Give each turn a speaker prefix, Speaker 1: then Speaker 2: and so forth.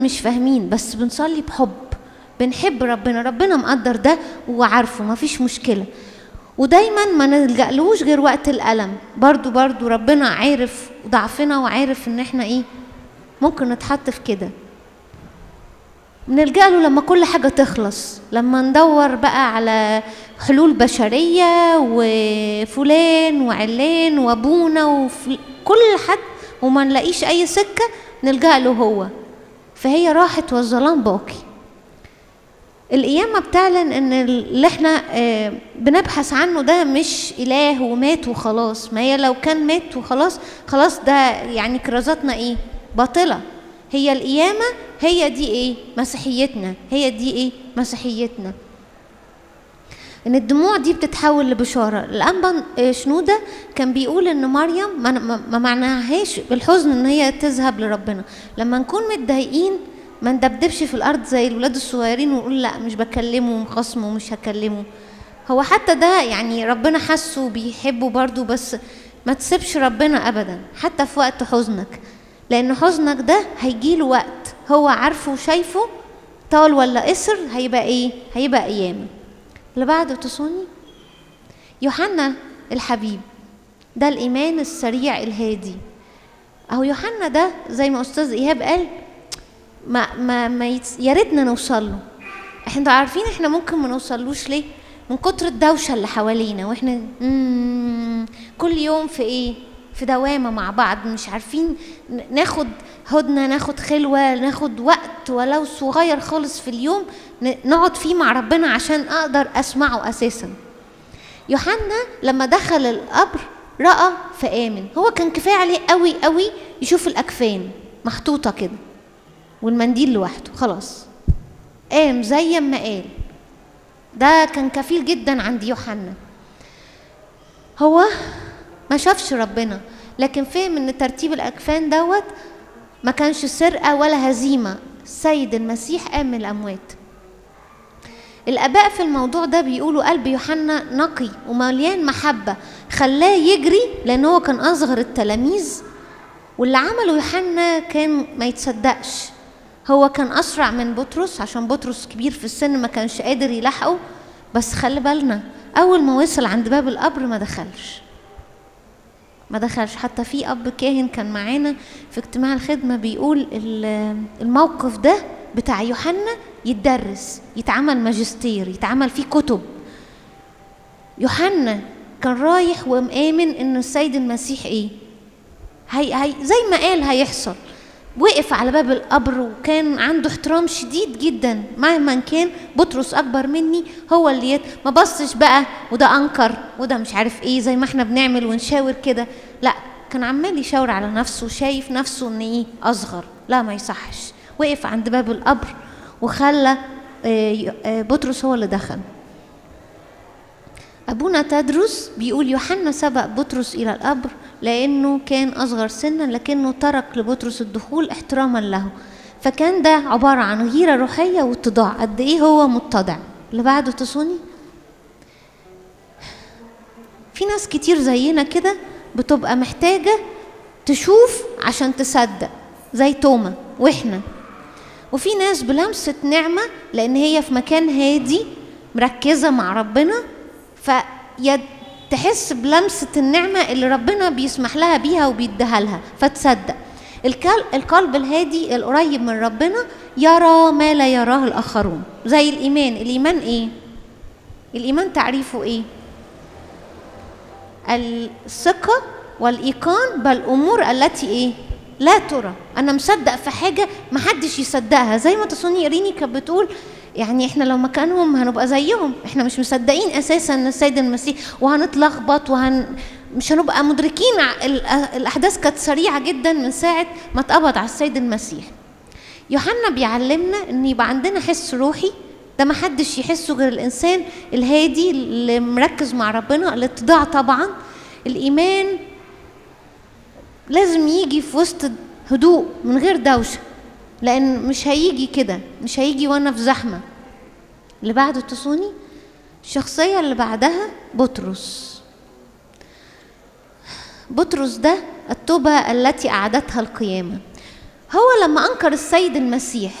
Speaker 1: مش فاهمين بس بنصلي بحب بنحب ربنا ربنا مقدر ده وعارفه مفيش مشكلة ودايما ما نلجألوش غير وقت الألم برضو برضو ربنا عارف ضعفنا وعارف ان احنا ايه ممكن نتحط في كده بنلجأ له لما كل حاجة تخلص لما ندور بقى على حلول بشرية وفلان وعلان وابونا وكل حد وما نلاقيش أي سكة نلجأ له هو فهي راحت والظلام باقي القيامة بتعلن ان اللي احنا آه بنبحث عنه ده مش اله ومات وخلاص ما هي لو كان مات وخلاص خلاص ده يعني كرازاتنا ايه باطلة هي القيامة هي دي ايه مسيحيتنا هي دي ايه مسيحيتنا ان الدموع دي بتتحول لبشارة الانبا شنودة كان بيقول ان مريم ما, ما معناهاش بالحزن ان هي تذهب لربنا لما نكون متضايقين ما ندبدبش في الارض زي الولاد الصغيرين ونقول لا مش بكلمه ومخصمه ومش هكلمه هو حتى ده يعني ربنا حسه بيحبه برضه بس ما تسيبش ربنا ابدا حتى في وقت حزنك لان حزنك ده هيجيله وقت هو عارفه وشايفه طال ولا قصر هيبقى ايه هيبقى قيامه اللي بعده تصوني يوحنا الحبيب ده الايمان السريع الهادي اهو يوحنا ده زي ما استاذ ايهاب قال ما ما, ما يتس... يا ريتنا نوصل له احنا عارفين احنا ممكن ما نوصلوش ليه من كتر الدوشه اللي حوالينا واحنا مم... كل يوم في ايه في دوامه مع بعض مش عارفين ناخد هدنه ناخد خلوه ناخد وقت ولو صغير خالص في اليوم نقعد فيه مع ربنا عشان اقدر اسمعه اساسا يوحنا لما دخل القبر راى فامن هو كان كفايه عليه قوي قوي يشوف الاكفان محطوطه كده والمنديل لوحده خلاص قام زي ما قال ده كان كفيل جدا عند يوحنا هو ما شافش ربنا لكن فهم ان ترتيب الاكفان دوت ما كانش سرقه ولا هزيمه السيد المسيح قام من الاموات الاباء في الموضوع ده بيقولوا قلب يوحنا نقي ومليان محبه خلاه يجري لان هو كان اصغر التلاميذ واللي عمله يوحنا كان ما يتصدقش هو كان اسرع من بطرس عشان بطرس كبير في السن ما كانش قادر يلحقه بس خلي بالنا اول ما وصل عند باب القبر ما دخلش ما دخلش حتى في اب كاهن كان معانا في اجتماع الخدمه بيقول الموقف ده بتاع يوحنا يتدرس يتعمل ماجستير يتعمل فيه كتب يوحنا كان رايح ومآمن ان السيد المسيح ايه هي هي زي ما قال هيحصل وقف على باب القبر وكان عنده احترام شديد جدا مهما كان بطرس اكبر مني هو اللي يت... ما بصش بقى وده انكر وده مش عارف ايه زي ما احنا بنعمل ونشاور كده لا كان عمال يشاور على نفسه شايف نفسه ان ايه اصغر لا ما يصحش وقف عند باب القبر وخلى بطرس هو اللي دخل أبونا تدرس بيقول يوحنا سبق بطرس إلى القبر لأنه كان أصغر سنا لكنه ترك لبطرس الدخول احتراما له فكان ده عبارة عن غيرة روحية واتضاع قد إيه هو متضع اللي بعده تصوني في ناس كتير زينا كده بتبقى محتاجة تشوف عشان تصدق زي توما وإحنا وفي ناس بلمسة نعمة لأن هي في مكان هادي مركزة مع ربنا فتحس بلمسة النعمة اللي ربنا بيسمح لها بيها وبيديها لها فتصدق القلب الهادي القريب من ربنا يرى ما لا يراه الآخرون زي الإيمان الإيمان إيه؟ الإيمان تعريفه إيه؟ الثقة والإيقان بالأمور التي إيه؟ لا ترى أنا مصدق في حاجة محدش يصدقها زي ما تصوني إريني كانت بتقول يعني احنا لو مكانهم هنبقى زيهم احنا مش مصدقين اساسا ان السيد المسيح وهنتلخبط وهن مش هنبقى مدركين الاحداث كانت سريعه جدا من ساعه ما اتقبض على السيد المسيح يوحنا بيعلمنا ان يبقى عندنا حس روحي ده ما حدش يحسه غير الانسان الهادي اللي مركز مع ربنا الاتضاع طبعا الايمان لازم يجي في وسط هدوء من غير دوشه لان مش هيجي كده مش هيجي وانا في زحمه اللي بعده تصوني الشخصيه اللي بعدها بطرس بطرس ده التوبه التي اعدتها القيامه هو لما انكر السيد المسيح